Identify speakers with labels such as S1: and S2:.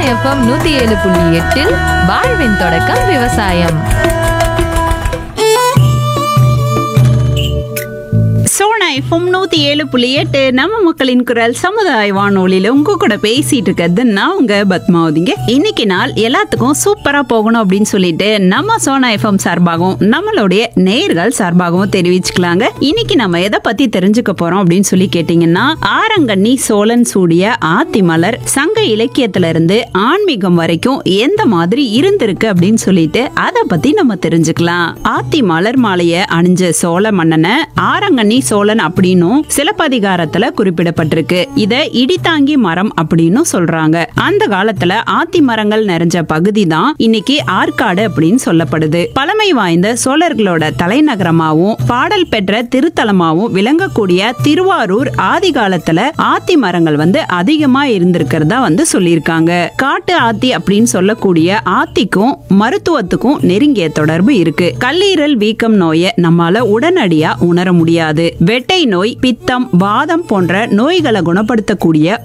S1: FM நூத்தி ஏழு புள்ளி எட்டில் வாழ்வின் தொடக்கம் விவசாயம்
S2: சோனா எஃப்எம் நூத்தி ஏழு புள்ளி எட்டு நம்ம மக்களின் குரல் சமுதாய வானொலியில உங்க கூட பேசிட்டு இருக்கிறது நான் உங்க பத்மாவதிங்க இன்னைக்கு நாள் எல்லாத்துக்கும் சூப்பரா போகணும் அப்படின்னு சொல்லிட்டு நம்ம சோனா எஃப்எம் சார்பாகவும் நம்மளுடைய நேர்கள் சார்பாகவும் தெரிவிச்சுக்கலாங்க இன்னைக்கு நம்ம எதை பத்தி தெரிஞ்சுக்க போறோம் அப்படின்னு சொல்லி கேட்டீங்கன்னா ஆரங்கண்ணி சோழன் சூடிய ஆத்திமலர் சங்க இலக்கியத்துல இருந்து ஆன்மீகம் வரைக்கும் எந்த மாதிரி இருந்திருக்கு அப்படின்னு சொல்லிட்டு அதை பத்தி நம்ம தெரிஞ்சுக்கலாம் ஆத்தி மலர் மாலைய அணிஞ்ச சோழ மன்னனை ஆரங்கண்ணி சோழன் அப்படின்னும் சிலப்பதிகாரத்துல குறிப்பிடப்பட்டிருக்கு இத இடித்தாங்கி மரம் அப்படின்னும் சொல்றாங்க அந்த காலத்துல ஆத்தி மரங்கள் நிறைஞ்ச பகுதி தான் இன்னைக்கு ஆற்காடு அப்படின்னு சொல்லப்படுது பழமை வாய்ந்த சோழர்களோட தலைநகரமாவும் பாடல் பெற்ற திருத்தலமாவும் விளங்கக்கூடிய திருவாரூர் ஆதி காலத்துல ஆத்தி மரங்கள் வந்து அதிகமா இருந்திருக்கிறதா வந்து சொல்லியிருக்காங்க காட்டு ஆத்தி அப்படின்னு சொல்லக்கூடிய ஆத்திக்கும் மருத்துவத்துக்கும் நெருங்கிய தொடர்பு இருக்கு கல்லீரல் வீக்கம் நோயை நம்மால உடனடியா உணர முடியாது வெட்டை நோய் பித்தம் வாதம் போன்ற நோய்களை குணப்படுத்தக்கூடிய